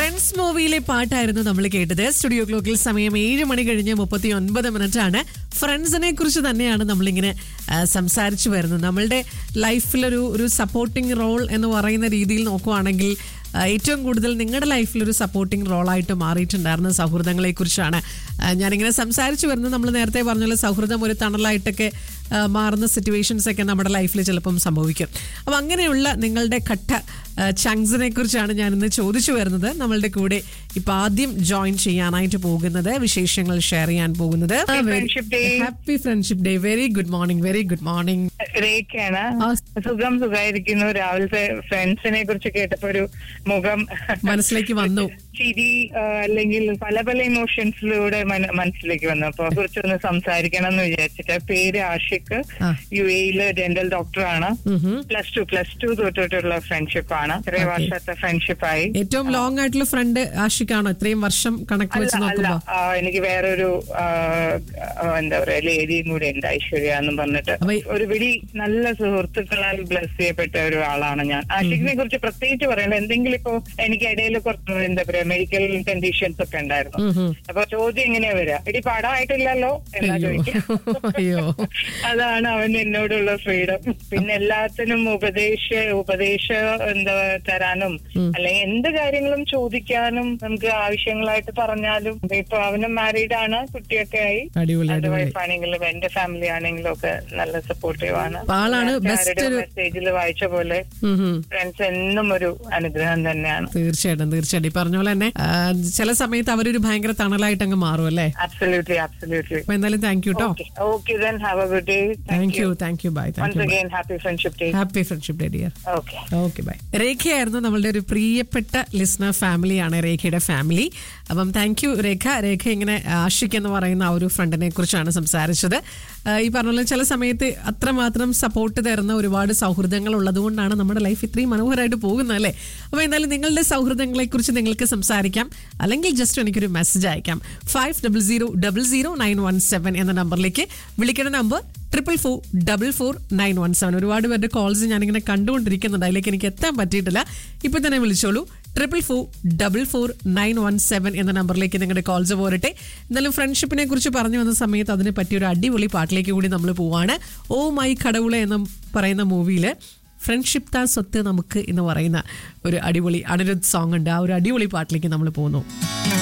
Friends മൂവിയിലെ പാട്ടായിരുന്നു നമ്മൾ കേട്ടത് സ്റ്റുഡിയോ ക്ലോക്കിൽ സമയം ഏഴ് മണി കഴിഞ്ഞ് മുപ്പത്തി ഒൻപത് മിനിറ്റ് ആണ് ഫ്രണ്ട്സിനെ കുറിച്ച് തന്നെയാണ് നമ്മളിങ്ങനെ ആ, സംസാരിച്ചു വരുന്നത് നമ്മളുടെ ലൈഫിലൊരു ഒരു സപ്പോർട്ടിംഗ് റോൾ എന്ന് പറയുന്ന രീതിയിൽ നോക്കുവാണെങ്കിൽ ആ, ഏറ്റവും കൂടുതൽ നിങ്ങളുടെ ലൈഫിൽ ഒരു സപ്പോർട്ടിംഗ് റോളായിട്ട് മാറിയിട്ടുണ്ടായിരുന്ന സൗഹൃദങ്ങളെ കുറിച്ചാണ് ഞാനിങ്ങനെ സംസാരിച്ചു വരുന്നത് നമ്മൾ നേരത്തെ പറഞ്ഞ പോലെ സൗഹൃദം ഒരു തണലായിട്ടൊക്കെ ആ, മാറുന്ന സിറ്റുവേഷൻസ് ഒക്കെ നമ്മുടെ ലൈഫിൽ ചിലപ്പം സംഭവിക്കും അപ്പം അങ്ങനെയുള്ള നിങ്ങളുടെ ഘട്ട ചങ്സിനെ കുറിച്ചാണ് ഞാൻ ഇന്ന് ചോദിച്ചു വരുന്നത് നമ്മളുടെ കൂടെ ഇപ്പൊ ആദ്യം ജോയിൻ ചെയ്യാനായിട്ട് പോകുന്നത് വിശേഷങ്ങൾ ഷെയർ ചെയ്യാൻ പോകുന്നത് friendship day. Happy friendship day very good morning very good morning രേഖയാണ് ആ. സുഖം സുഖമായിരിക്കുന്നു രാവിലത്തെ ഫ്രണ്ട്സിനെ കുറിച്ച് കേട്ടപ്പോ ഒരു മുഖം മനസ്സിലേക്ക് വന്നു ചിരി ആ, അല്ലെങ്കിൽ പല പല ഇമോഷൻസിലൂടെ മന- മനസ്സിലേക്ക് വന്നു അപ്പൊ കുറിച്ചൊന്ന് സംസാരിക്കണം എന്ന് വിചാരിച്ചിട്ട് പേര് ആഷിഖ് ആ. യു എയില് ഡെന്റൽ ഡോക്ടറാണ് ഉഹും. പ്ലസ് ടു പ്ലസ് ടു തൊട്ടിട്ടുള്ള ഫ്രണ്ട്ഷിപ്പ് ആണ് ചെറിയ Okay. വർഷത്തെ ഫ്രണ്ട്ഷിപ്പ് ആയി ഏറ്റവും ലോങ് ആയിട്ടുള്ള ഫ്രണ്ട് ആഷിക്കാണോ ഇത്രയും വർഷം കണക്ക് വെച്ച് അല്ല അല്ല നോക്കുമ്പോ ആ, എനിക്ക് വേറൊരു ആ, ആ, എന്താ പറയാ ലേഡിയും കൂടെ ഉണ്ട് ഐശ്വര്യ എന്നും പറഞ്ഞിട്ട് അപ്പൊ ഈ- ഒരു വിളി നല്ല സുഹൃത്തുക്കളാൽ ബ്ലസ് ചെയ്യപ്പെട്ട ഒരു ആളാണ് ഞാൻ ആഷിഖിനെ കുറിച്ച് പ്രത്യേകിച്ച് പറയണ്ട എന്തെങ്കിലും ഇപ്പോ എനിക്ക് ഇടയിൽ കുറച്ച് എന്താ പറയാ മെഡിക്കൽ കണ്ടീഷൻസ് ഒക്കെ ഉണ്ടായിരുന്നു ഉഹും. അപ്പൊ ചോദ്യം എങ്ങനെയാ വരിക ഇടി പടമായിട്ടില്ലല്ലോ എന്നാ അയ്യോ ചോദിക്കുക അയ്യോ അതാണ് അവൻ എന്നോടുള്ള ഫ്രീഡം പിന്നെ എല്ലാത്തിനും ഉപദേശ ഉപദേശ എന്താ തരാനും അല്ലെങ്കിൽ എന്ത് കാര്യങ്ങളും ചോദിക്കാനും നമുക്ക് ആവശ്യങ്ങളായിട്ട് പറഞ്ഞാലും ഇപ്പൊ അവനും മാരീഡ് ആണ് കുട്ടിയൊക്കെ ആയി അടിപൊളി എന്റെ അടിപൊളി വൈഫ് ആണെങ്കിലും എന്റെ ഫാമിലി ആണെങ്കിലും ഒക്കെ നല്ല സപ്പോർട്ടീവ് ആണ് അപ്പൊ ആളാണ് best ഒരു- മെസ്സേജിൽ വായിച്ച പോലെ ഉഹും. ഫ്രണ്ട്സ് എന്നും ഒരു അനുഗ്രഹം തന്നെയാണ് തീർച്ചയായിട്ടും തീർച്ചയായിട്ടും ഈ പറഞ്ഞ പോലെ തന്നെ ആ, ചില സമയത്ത് അവരൊരു ഭയങ്കര തണലായിട്ട് അങ്ങ് മാറും അല്ലേ അബ്സല്യൂട്ട്ലി അബ്സല്യൂട്ട്ലി അപ്പൊ എന്തായാലും താങ്ക് യു കേട്ടോ okay then have a good day thank you thank you bye thank once you again happy friendship day happy friendship day dear okay okay bye രേഖയായിരുന്നു നമ്മളുടെ ഒരു പ്രിയപ്പെട്ട ലിസ്ണർ ഫാമിലിയാണ് രേഖയുടെ ഫാമിലി അപ്പം താങ്ക് യു രേഖ രേഖ ഇങ്ങനെ ആഷിക് എന്ന് പറയുന്ന ആ ഒരു ഫ്രണ്ടിനെ കുറിച്ചാണ് സംസാരിച്ചത് ആ, ഈ പറഞ്ഞ പോലെ ചില സമയത്ത് അത്രമാത്രം സപ്പോർട്ട് തരുന്ന ഒരുപാട് സൗഹൃദങ്ങൾ ഉള്ളതുകൊണ്ടാണ് നമ്മുടെ ലൈഫ് ഇത്രയും മനോഹരമായിട്ട് പോകുന്നത് അല്ലേ അപ്പോൾ എന്തായാലും നിങ്ങളുടെ സൗഹൃദങ്ങളെ കുറിച്ച് നിങ്ങൾക്ക് സംസാരിക്കാം അല്ലെങ്കിൽ ജസ്റ്റ് എനിക്കൊരു മെസ്സേജ് അയക്കാം five double zero double zero nine one seven എന്ന നമ്പറിലേക്ക് വിളിക്കേണ്ട number triple four double four nine one seven ഒരുപാട് പേരുടെ കോൾസ് ഞാനിങ്ങനെ കണ്ടുകൊണ്ടിരിക്കുന്നുണ്ട് അതിലേക്ക് എനിക്ക് എത്താൻ പറ്റിയിട്ടില്ല ഇപ്പൊ തന്നെ വിളിച്ചോളൂ triple four double four nine one seven എന്ന നമ്പറിലേക്ക് നിങ്ങളുടെ കോൾസ് പോരട്ടെ എന്നാലും ഫ്രണ്ട്ഷിപ്പിനെ കുറിച്ച് പറഞ്ഞു വന്ന സമയത്ത് അതിനെ പറ്റിയ ഒരു അടിപൊളി പാട്ടിലേക്ക് കൂടി നമ്മൾ പോവാണ് ഓ മൈ കടവുള എന്ന് പറയുന്ന മൂവിയിൽ ഫ്രണ്ട്ഷിപ്പ് താ സ്വത്ത് നമുക്ക് എന്ന് പറയുന്ന ഒരു അടിപൊളി അനിരുദ്ധ് സോങ് ഉണ്ട് ആ ഒരു അടിപൊളി പാട്ടിലേക്ക് നമ്മൾ പോകുന്നു